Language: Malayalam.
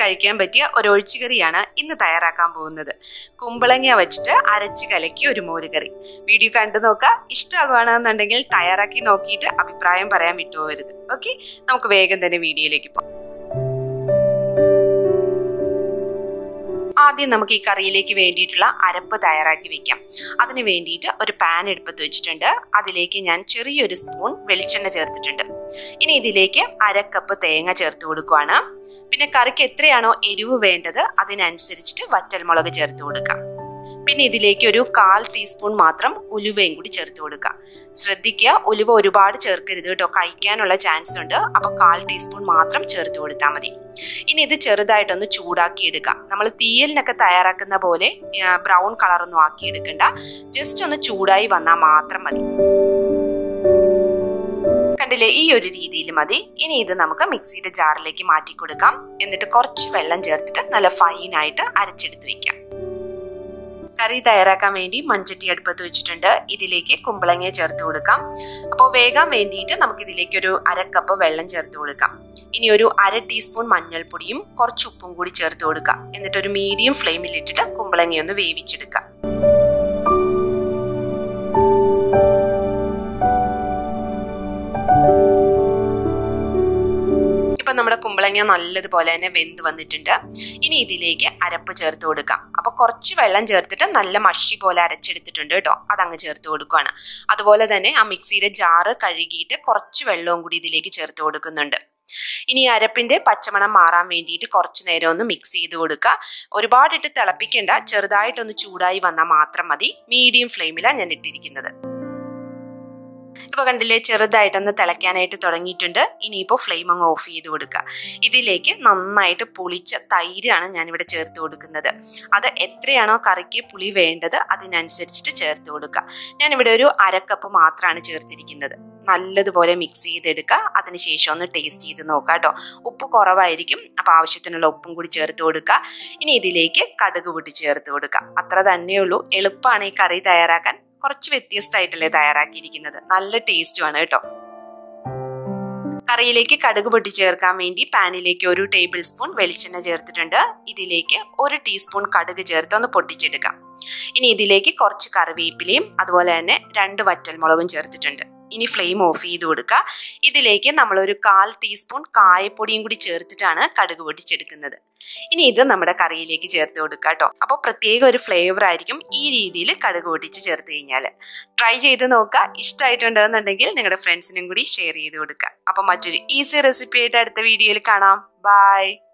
കഴിക്കാൻ പറ്റിയ ഒരു ഒഴിച്ചുകറിയാണ് ഇന്ന് തയ്യാറാക്കാൻ പോകുന്നത് കുമ്പളങ്ങ വെച്ചിട്ട് അരച്ച് കലക്കി ഒരു മോരുകറി വീഡിയോ കണ്ടു നോക്കുക ഇഷ്ടമാകുകയാണെന്നുണ്ടെങ്കിൽ തയ്യാറാക്കി നോക്കിയിട്ട് അഭിപ്രായം പറയാൻ വിട്ടുപോകരുത് ഓക്കെ നമുക്ക് വേഗം തന്നെ വീഡിയോയിലേക്ക് പോകാം ആദ്യം നമുക്ക് ഈ കറിയിലേക്ക് വേണ്ടിയിട്ടുള്ള അരപ്പ് തയ്യാറാക്കി വെക്കാം അതിന് വേണ്ടിയിട്ട് ഒരു പാൻ എടുപ്പത്ത് വെച്ചിട്ടുണ്ട് അതിലേക്ക് ഞാൻ ചെറിയൊരു സ്പൂൺ വെളിച്ചെണ്ണ ചേർത്തിട്ടുണ്ട് ഇനി ഇതിലേക്ക് അരക്കപ്പ് തേങ്ങ ചേർത്ത് കൊടുക്കുവാണ് പിന്നെ കറിക്ക് എത്രയാണോ എരിവ് വേണ്ടത് അതിനനുസരിച്ചിട്ട് വറ്റൽമുളക് ചേർത്ത് കൊടുക്കാം പിന്നെ ഇതിലേക്ക് ഒരു കാൽ ടീസ്പൂൺ മാത്രം ഉലുവയും കൂടി ചേർത്ത് കൊടുക്കുക ശ്രദ്ധിക്കുക ഉലുവ ഒരുപാട് ചേർക്കരുത് കേട്ടോ കഴിക്കാനുള്ള ചാൻസ് ഉണ്ട് അപ്പൊ കാൽ ടീസ്പൂൺ മാത്രം ചേർത്ത് കൊടുത്താൽ മതി ഇനി ഇത് ചെറുതായിട്ടൊന്ന് ചൂടാക്കി എടുക്കാം നമ്മൾ തീയലിനൊക്കെ തയ്യാറാക്കുന്ന പോലെ ബ്രൗൺ കളറൊന്നും ആക്കി എടുക്കണ്ട ജസ്റ്റ് ഒന്ന് ചൂടായി വന്നാൽ മാത്രം മതി കണ്ടില്ലേ ഈ ഒരു രീതിയിൽ മതി ഇനി ഇത് നമുക്ക് മിക്സിയുടെ ജാറിലേക്ക് മാറ്റി കൊടുക്കാം എന്നിട്ട് കുറച്ച് വെള്ളം ചേർത്തിട്ട് നല്ല ഫൈനായിട്ട് അരച്ചെടുത്ത് വെക്കാം കറി തയ്യാറാക്കാൻ വേണ്ടി മൺചട്ടി അടുപ്പത്ത് വെച്ചിട്ടുണ്ട് ഇതിലേക്ക് കുമ്പളങ്ങ ചേർത്ത് കൊടുക്കാം അപ്പോൾ വേഗം വേണ്ടിയിട്ട് നമുക്ക് ഇതിലേക്ക് ഒരു അരക്കപ്പ് വെള്ളം ചേർത്ത് കൊടുക്കാം ഇനി ഒരു അര ടീസ്പൂൺ മഞ്ഞൾപ്പൊടിയും കുറച്ച് ഉപ്പും കൂടി ചേർത്ത് കൊടുക്കാം എന്നിട്ട് ഒരു മീഡിയം ഫ്ലെയിമിൽ ഇട്ടിട്ട് കുമ്പളങ്ങ ഒന്ന് വേവിച്ചെടുക്കാം ഇപ്പൊ നമ്മുടെ കുമ്പളങ്ങ നല്ലതുപോലെ തന്നെ വെന്ത് വന്നിട്ടുണ്ട് ഇനി ഇതിലേക്ക് അരപ്പ് ചേർത്ത് കൊടുക്കാം അപ്പൊ കുറച്ച് വെള്ളം ചേർത്തിട്ട് നല്ല മഷി പോലെ അരച്ചെടുത്തിട്ടുണ്ട് കേട്ടോ അതങ്ങ് ചേർത്ത് കൊടുക്കുകയാണ് അതുപോലെ തന്നെ ആ മിക്സിയുടെ ജാറ് കഴുകിയിട്ട് കുറച്ച് വെള്ളവും കൂടി ഇതിലേക്ക് ചേർത്ത് കൊടുക്കുന്നുണ്ട് ഇനി അരപ്പിന്റെ പച്ചമണം മാറാൻ വേണ്ടിയിട്ട് കുറച്ച് നേരം ഒന്ന് മിക്സ് ചെയ്ത് കൊടുക്കുക ഒരുപാടിട്ട് തിളപ്പിക്കേണ്ട ചെറുതായിട്ടൊന്ന് ചൂടായി വന്നാൽ മാത്രം മതി മീഡിയം ഫ്ലെയിമിലാണ് ഞാൻ ഇട്ടിരിക്കുന്നത് ഇപ്പൊ കണ്ടില്ലേ ചെറുതായിട്ടൊന്ന് തിളയ്ക്കാനായിട്ട് തുടങ്ങിയിട്ടുണ്ട് ഇനിയിപ്പോൾ ഫ്ലെയിം അങ്ങ് ഓഫ് ചെയ്ത് കൊടുക്കുക ഇതിലേക്ക് നന്നായിട്ട് പുളിച്ച തൈരാണ് ഞാനിവിടെ ചേർത്ത് കൊടുക്കുന്നത് അത് എത്രയാണോ കറിക്ക് പുളി വേണ്ടത് അതിനനുസരിച്ചിട്ട് ചേർത്ത് കൊടുക്കുക ഞാനിവിടെ ഒരു അരക്കപ്പ് മാത്രമാണ് ചേർത്തിരിക്കുന്നത് നല്ലതുപോലെ മിക്സ് ചെയ്തെടുക്കുക അതിനുശേഷം ഒന്ന് ടേസ്റ്റ് ചെയ്ത് നോക്കുക കേട്ടോ ഉപ്പ് കുറവായിരിക്കും അപ്പൊ ആവശ്യത്തിനുള്ള ഉപ്പും കൂടി ചേർത്ത് കൊടുക്കുക ഇനി ഇതിലേക്ക് കടുക് പൊട്ടി ചേർത്ത് കൊടുക്കുക അത്ര തന്നെയുള്ളൂ എളുപ്പമാണ് ഈ കറി തയ്യാറാക്കാൻ കുറച്ച് വ്യത്യസ്തമായിട്ടല്ലേ തയ്യാറാക്കിയിരിക്കുന്നത് നല്ല ടേസ്റ്റുമാണ് കേട്ടോ കറിയിലേക്ക് കടുക് പൊട്ടി ചേർക്കാൻ വേണ്ടി പാനിലേക്ക് ഒരു ടേബിൾ സ്പൂൺ വെളിച്ചെണ്ണ ചേർത്തിട്ടുണ്ട് ഇതിലേക്ക് ഒരു ടീസ്പൂൺ കടുക് ചേർത്ത് ഒന്ന് പൊട്ടിച്ചെടുക്കാം ഇനി ഇതിലേക്ക് കുറച്ച് കറിവേപ്പിലയും അതുപോലെ തന്നെ രണ്ട് വറ്റൽമുളകും ചേർത്തിട്ടുണ്ട് ഇനി ഫ്ലെയിം ഓഫ് ചെയ്ത് കൊടുക്കുക ഇതിലേക്ക് നമ്മൾ ഒരു കാൽ ടീസ്പൂൺ കായപ്പൊടിയും കൂടി ചേർത്തിട്ടാണ് കടുക് പൊട്ടിച്ചെടുക്കുന്നത് ഇനി ഇത് നമ്മുടെ കറിയിലേക്ക് ചേർത്ത് കൊടുക്കുക കേട്ടോ അപ്പോൾ പ്രത്യേക ഒരു ഫ്ലേവർ ആയിരിക്കും ഈ രീതിയിൽ കടുക് പൊട്ടിച്ച് ചേർത്ത് കഴിഞ്ഞാൽ ട്രൈ ചെയ്ത് നോക്കുക ഇഷ്ടമായിട്ടുണ്ടെന്നുണ്ടെങ്കിൽ നിങ്ങളുടെ ഫ്രണ്ട്സിനും കൂടി ഷെയർ ചെയ്ത് കൊടുക്കുക അപ്പോൾ മറ്റൊരു ഈസി റെസിപ്പി ആയിട്ട് അടുത്ത വീഡിയോയിൽ കാണാം ബൈ